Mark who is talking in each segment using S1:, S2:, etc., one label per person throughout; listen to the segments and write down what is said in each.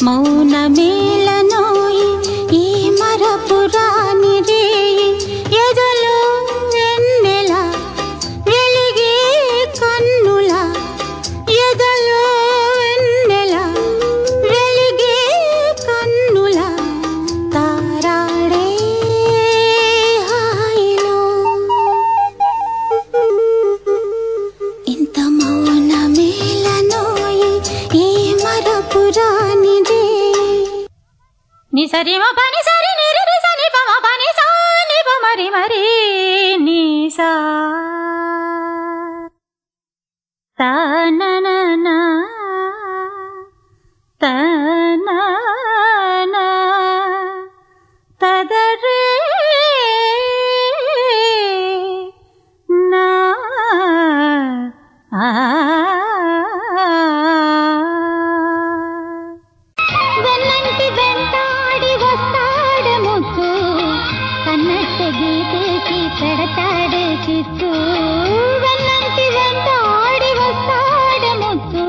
S1: మౌన మేళనోయి ఈ మరపురాని రేయి ఎదలో వెన్నెల వెలిగే కన్నుల ఎదలో వెన్నెల వెలిగే కన్నుల తారాడే హాయిలో ఇంత మౌన మేళనోయి ఈ మరపురాని రే ని సరి మ పని సరి ని రి రి సని ప మ పని సా ని ప మరి మరి ని సా తా నా నా నా తా నా నా తదరే నా ఆ వెన్నంటి వెంటాడి వస్తాడు ముక్కు కన్నట్టు గీతేసి పెడతాడు చిక్కు వెన్నంటి వెంటాడి వస్తాడు ముక్కు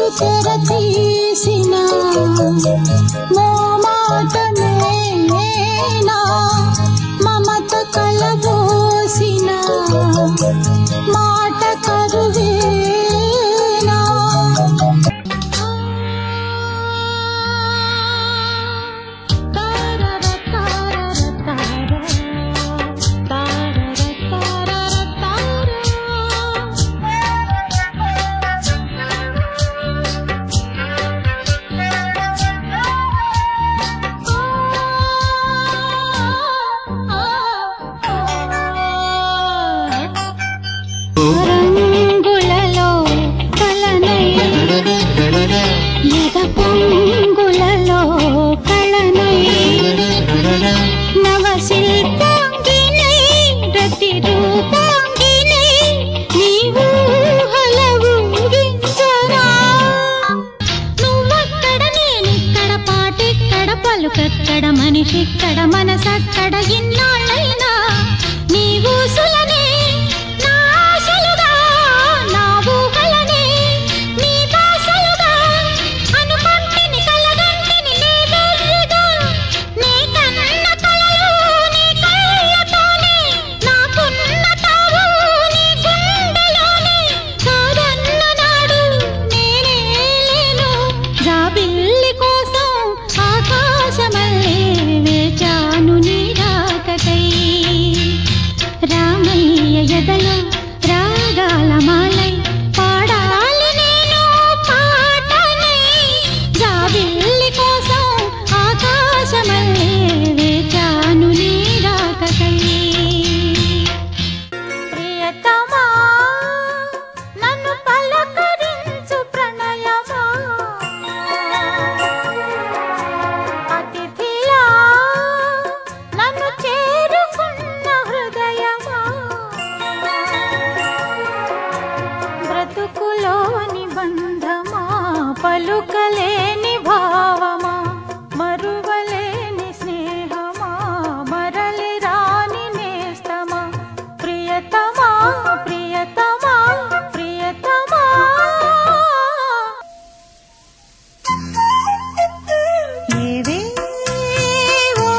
S1: తెర తీసిన మోమాటమేనా మమత కలబోసిన మాట కరువేనా రంగులలో కలనై ఎద పొంగులలో కళనై నవశిల్పాంగినై రతి రూపాంగినై నీవు హలవు గించరా నువ్వక్కడ నేనిక్కడ పాటెక్కడ పలుకక్కడ మనిషిక్కడ మనసక్కడ ఇన్నాళ్ళైనా నీ ఊసులనే నా ఆశలుగా నా ఊహలనే నీ భాషలుగా అనుకుంటిని కలగంటిని నీ వెర్రిగా నీ కన్న కలలు నీ కళ్ళతోనే నాకున్న తావు నీ గుండెలోనే కాదన్న నాడు నేనే లేను జాబిల్లి కోసం ఆకాశమల్లే వేచాను నీ రాకకై రామయ్య ఎదలో రాగాల మాలై పాడాలి నేను పాటనై జాబిల్లి కోసం ఆకాశమల్లే వేచాను నీ రాకకై ప్రియతమా నన్ను పలకరించు ప్రణయమా అతిథిలా నన్ను చేరుకున్న హృదయమా బ్రతుకులోని బంధమా పలుకలేని భావమా మరువలేని స్నేహమా మరలి రాని నేస్తమా ప్రియతమా ప్రియతమా ప్రియతమా ఏవేవో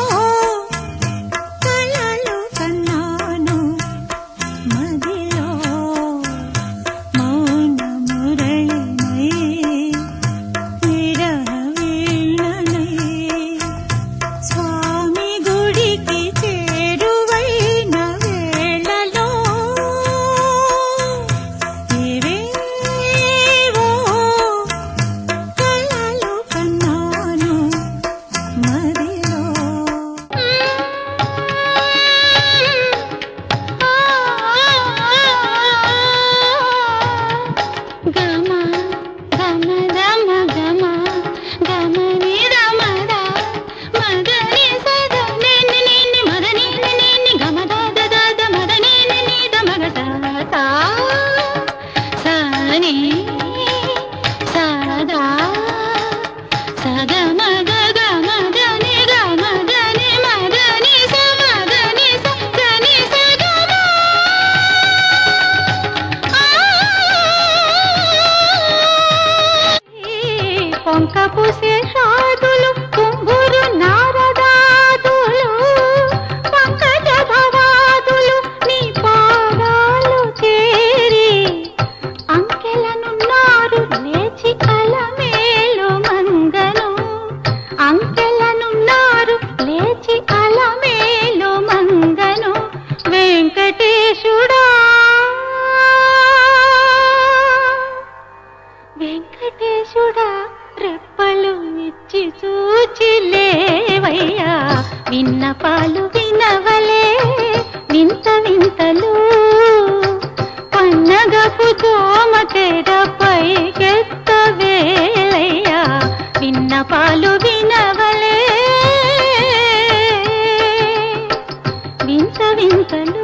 S1: కలలు కన్నాను మదిలో మౌన మురళినై విరహ వీణనై స్వామి గుడికి చేరువైన వేళలో ఏవేవో కలలు కన్నాను మదిలో గమ గమ గమ గమ గమ ని రమ ద మద ని సద ని ని ని ని మద ని ని ని ని గమ ద ద ద ద మద ని ని ని ద మగ ద త స ని స ద స గ మ గ గ మ ద ని గ మ ద ని మ ద ని స మ ద ని స గ ని స గ మ పొంకపు శేషాదులు కుంగురు నారదాదులు పంకజ భవాదులు నీ పాదాలు చేరి అంకెలనున్నారు లేచి అలమేలు మంగను అంకెలనున్నారు లేచి అలమేలు మంగను వెంకటేశుడా వెంకటేశుడా రెప్పలు ఇచ్చి చూచి లేవయ్యా విన్నపాలు వినవలే వింత వింతలు పన్నగపు దోమ తెరపై కెత్త వేలయ్యా విన్నపాలు వినవలే వింత వింతలు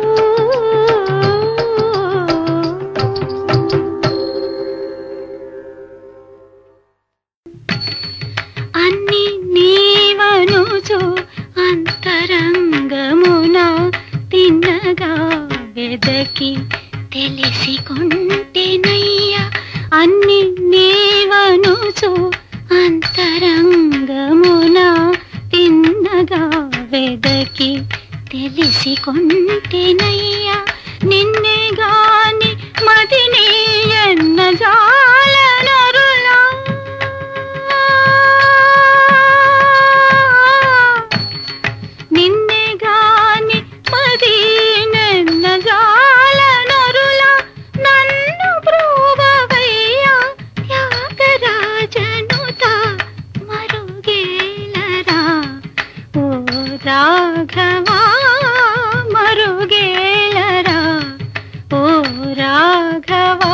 S1: అన్ని నీవనుచు అంతరంగమున తిన్నగా వెదకి తెలిసి కొంటెనయ్యా అన్ని నీవనుచు అంతరంగమున తిన్నగా వెదకి తెలిసి కొంటెనయ్యా నిన్నే గాని మదిని ఎన్న జాలనరులా నిన్నే గాని మదీనెన్న జాలనరులా నన్ను బ్రోవవయ్యా త్యాగరాజనుత మరుగేలరా ఓ రాఘవా మరుగేలరా ఓ రాఘవా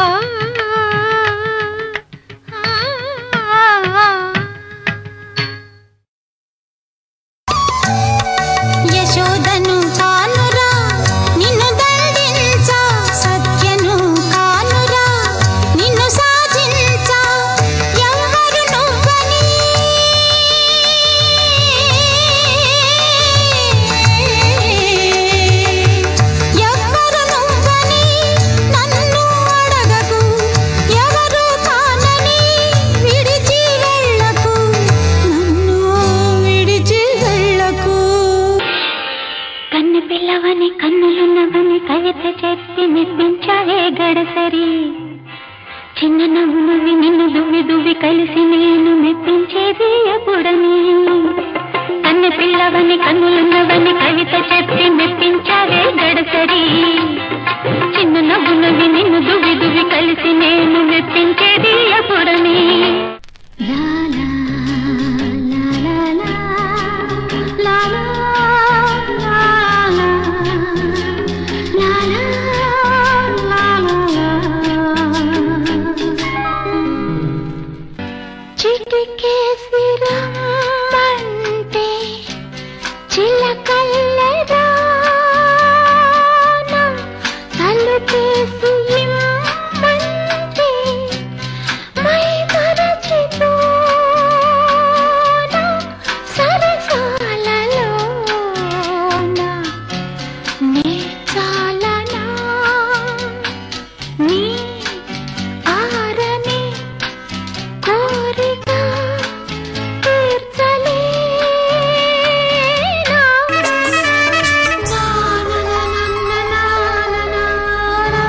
S1: యశోదను కానురా నిన్ను దండించ సత్యను కానురా నిన్ను సాధించ ఎవరు నువ్వని ఎవరు నువ్వని నన్ను అడగకు ఎవరు కానని విడిచి వెళ్ళకు నన్ను విడిచి వెళ్ళకు కన్ను పిల్లవని కన్నులున్నవని కవిత చెప్పి మెప్పించావే గడసరి చిన్న నవ్వునవి నిన్ను దువ్వి దువ్వి కలిసి నేను మెప్పించేది ఎప్పుడని కన్ను పిల్లవని కన్నులున్నవని కవిత చెప్పి మెప్పించావే గడసరి చిన్న నవ్వునవి నిన్ను దువ్వి దువ్వి కలిసి నేను మెప్పించేది ఎప్పుడని లా లా లా లా లా లా లా లా లా లా లా చిటికేసి రమ్మంటే చిలకల్లెదా తలుపేసి ఇమ్మంటే మై మరచిపోనా సరసాలలోనా నే చాలనా నీ ఆరని కోరిక తీర్చలేనా నా నా నా నా నా నా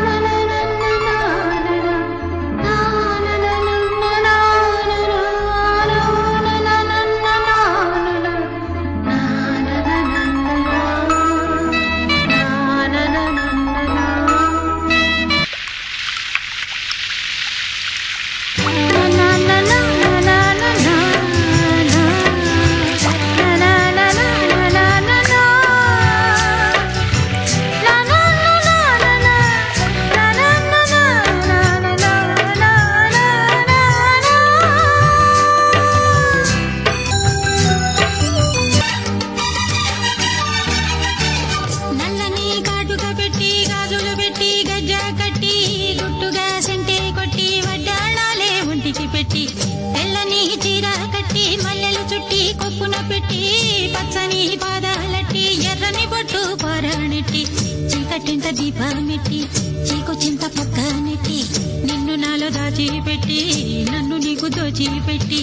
S1: నల్లని కాటుక పెట్టి గాజులు పెట్టి గజ్జ కట్టి గుట్టుగా సెంటే కొట్టి వడ్డాణాలే ఒంటికి పెట్టి తెల్లని చీర కట్టి మల్లెలు చుట్టి కొప్పున పెట్టి పచ్చని పాదాలట్టి ఎర్రని బొట్టు పారాణెట్టి చీకటింట దీపమెట్టి చీకు చింత పక్క నెట్టి నిన్ను నాలో దాచి పెట్టి నన్ను నీకు దోచి పెట్టి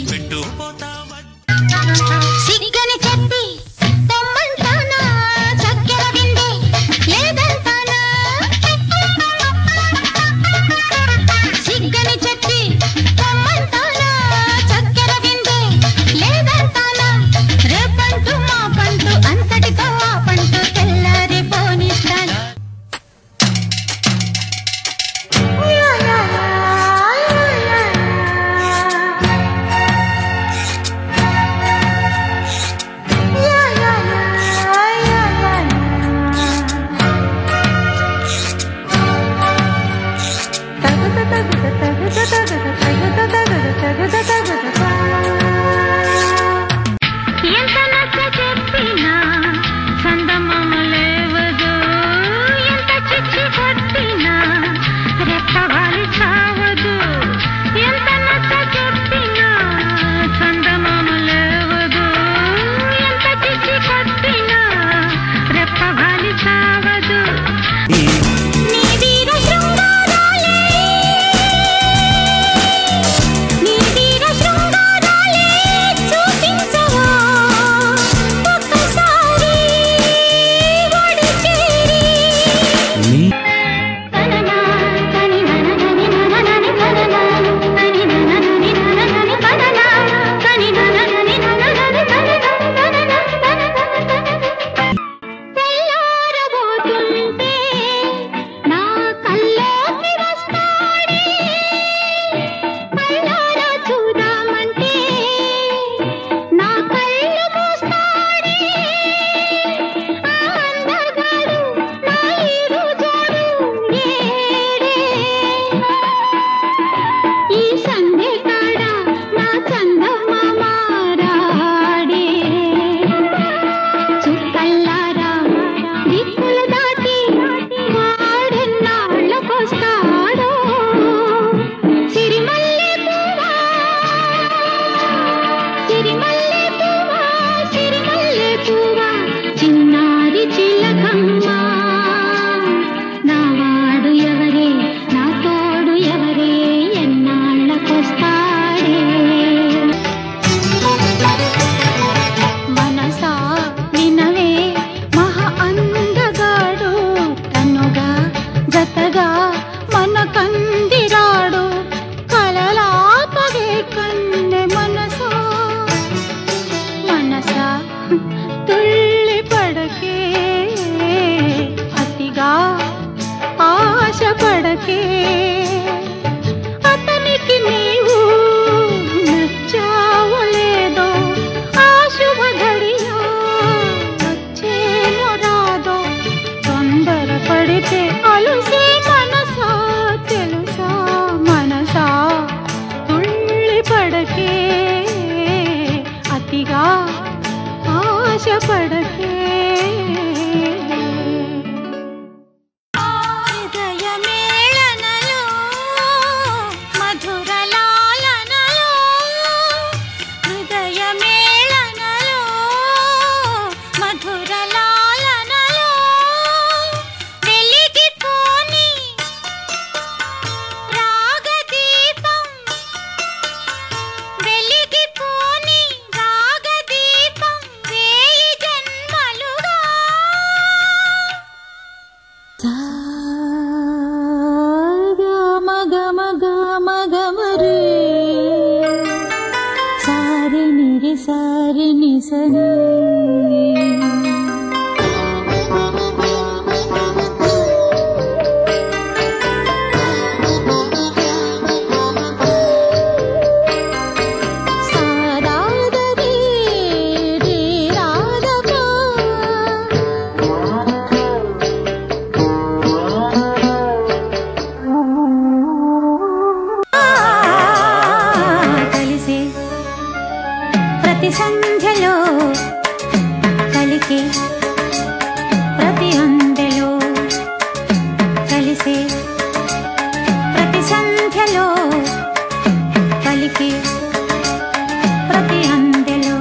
S1: సిగ్గని చెప్పి తెమ్మంటానా చక్కెర బిందె లేదంటానా సిగ్గని చెప్పి తెమ్మంటానా చక్కెర బిందె లేదంటానా రేపంటూ మా పంటూ అంతటితో ఆ పంటూ తెల్లారి పోనిస్తాను ఎంత నచ్చ చెప్పినా చందమామ లేవదు ఎంత చిచ్చి కొట్టినా రెప్పవాలి చావదు ఎంత నచ్చ చెప్పినా చందమామ లేవదు ఎంత చిచ్చి కొట్టినా రెప్పవాలి చావదు నీ వీర శృంగారాలే కందిరాడు కలలాపగే కన్నె మనసా మనసా తుళ్ళి పడకే అతిగా ఆశ పడకే అతనికి నీవు నచ్చావో లేదో ఆ శుభ ఘడియ వచ్చేనో రాదో తొందర పడితే అలుసే మనసా తెలుసా మనసా తుళ్ళి పడకే అతిగా ఆశ పడకే హృదయమేళనలో మధుర లాలనలో హృదయమేళనలో మధుర లాలనలో వెలిగిపోని రాగదీపం వెలిగిపోని రాగదీపం వేయి జన్మలుగా మగ మగ మగ మరే సారి నిరి సారి నిసని సారాదరి రే రాధమా కలిసే ప్రతి సంధ్యలో కలికే ప్రతి అందెలో కలిసే ప్రతి సంధ్యలో కలికే ప్రతి అందెలో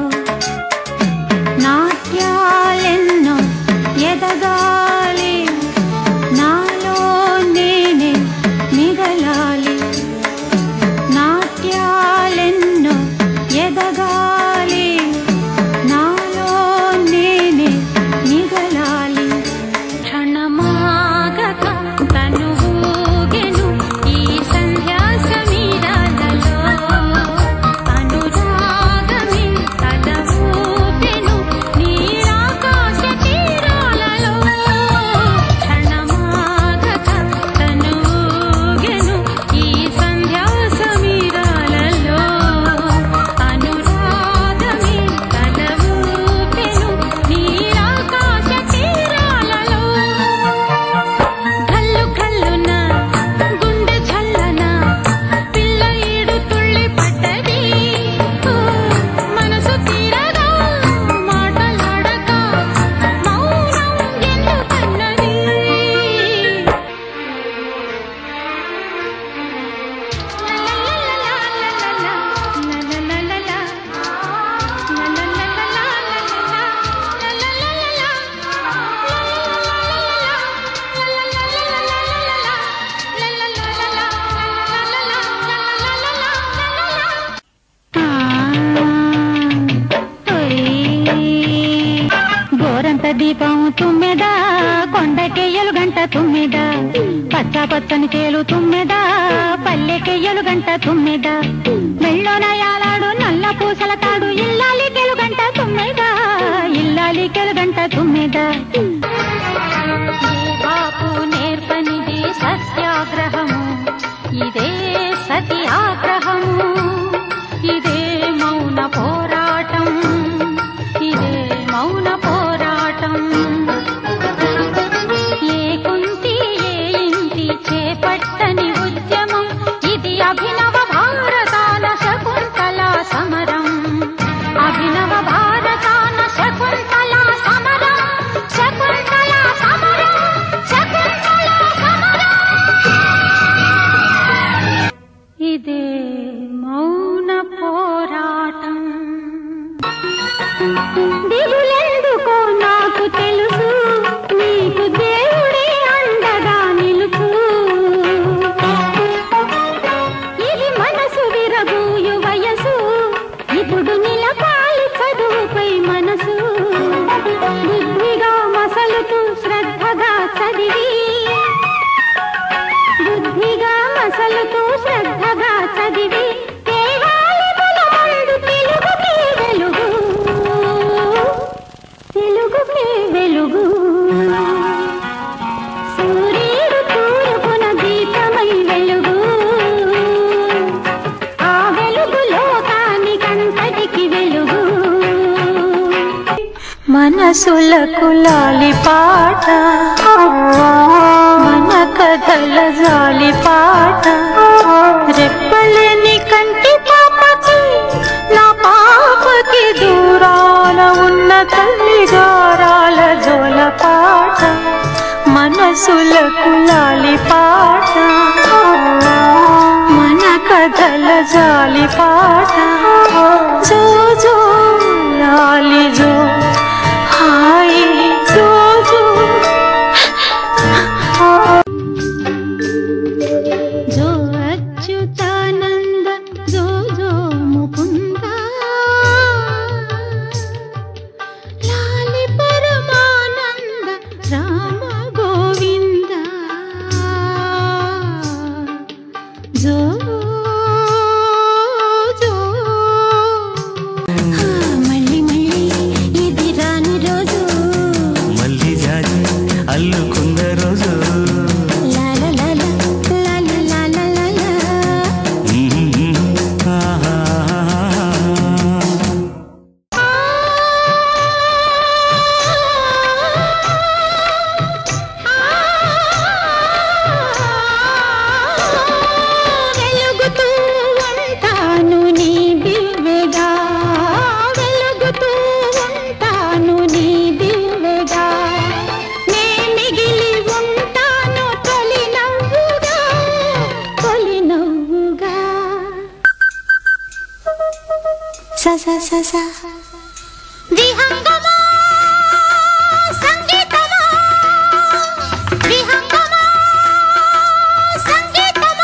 S1: నాట్యాలెన్నో ఎదగాలి నాలో నేనే మిగలాలి నాట్యాలెన్నో ఎదగాలి నాలో నేనే మిగలాలి క్షణమాగక తను ఊగెను ఈ సంధ్యా సమీరాలలో అనురాగమే తల ఊపెను నీరాకాశ తీరాలలో క్షణమాగక తను ఊగెను ఈ సంధ్యా సమీరాలలో అనురాగమే తల ఊపెను నీరాకాశ తీరాలలో కల్లు కల్లున గుండె చల్లన పిల్ల ఈడు తుళ్ళి పడ్డది ఓ, మనసు తీరగా మాటలాడక మౌనం ఎందుకన్నది గోరంత దీపం తుమ్మెద కొండకెయ్యలు గంట తుమ్మెద పచ్చ పచ్చని చేలు తుమ్మెద పల్లెకెయ్యలు గంట తుమ్మెద మెళ్ళోన యాలాడు నల్ల పూసల తాడు ఇల్లాలి గంట తుమ్మెద ఇల్లాలి గంట తుమ్మెద బాపు నేర్పనిది సత్యాగ్రహము ఇదే సతి ఆగ్రహము ఇదే మౌన పోరాటం ఇదే మౌన పోరాటం ఏ కుంటి ఏ ఇంటి చేపట్టని ఉద్యమం ఇది అభినవ భారతాన శకుంతల సమరం అభినవ భారతాన శకుంతల సమరం శకుంతల సమరం శకుంతల సమరం ఇదే మౌన పోరాటం దిగులెందుకో నాకు తెలుసు నీకు దేవుడే అండగా నిలుపు ఇది మనసు విరబూయు వయసు ఇప్పుడు నిలపాలి చదువుపై మనసు బుద్ధిగా మసలుతూ శ్రద్ధగా చదివి బుద్ధిగా మసలుతూ శ్రద్ధగా చదివి దేవాలయముల మందు తెలుగుకే వెలుగు తెలుగుకే వెలుగు సూర్యుడు తూర్పున దీపమై వెలుగు ఆ వెలుగు లోకానికంతటికి వెలుగు
S2: మనసులకు లాలి పాట మన కథల జాలి పాట రెప్పలేని కంటి పాపకి నా పాపకి దూరాన ఉన్న తల్లి గారాల జోల పాట మనసులకు లాలి పాట మన కథల జాలి పాట జో జో లాలి జో హాయి జో జో
S1: జో అచ్యుతానంద జో జో ముకుంద లాలి పరమానంద రామ గోవింద జో జో ఆ, మళ్ళీ మళ్ళీ ఇది రాని రోజు
S3: మళ్ళీ జాజి అల్లుకున్న రోజు
S1: లా లా లా లా, లా లా లా లా లా లా.
S3: ఆహా.
S1: వెలుగుతూ ఉంటాను నీ దివ్వెగా వెలుగుతూ ఉంటాను నీ దివ్వెగా నే మిగిలి ఉంటాను తొలి నవ్వుగా తొలి నవ్వుగా స స స స విహంగమా సంగీతమా విహంగమా సంగీతమా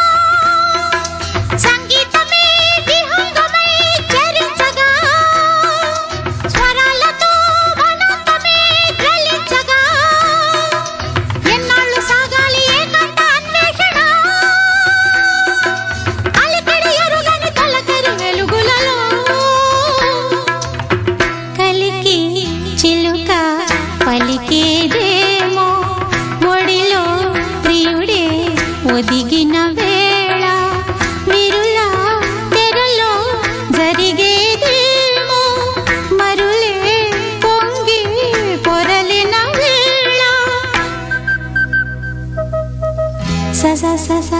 S1: సంగీతమే విహంగమై చరించగా స్వరాలతో వనంతమే జ్వలించగా ఎన్నాళ్ళు సాగాలి ఏకాంత అన్వేషణ అలికడి ఎరుగని తొలకరి వెలుగులలో కలికి చిలుక పలికేదేమో ఒడిలో ప్రియుడే ఒదిగిన వేళ విరులా తెరలో జరిగేదేమో మరులే పొంగి పొరలిన వేళ స స స స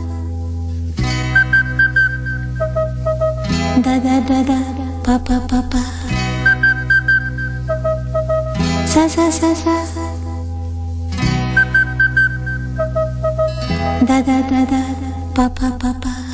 S1: da da da da pa pa pa pa sa sa sa sa da da da da pa pa pa pa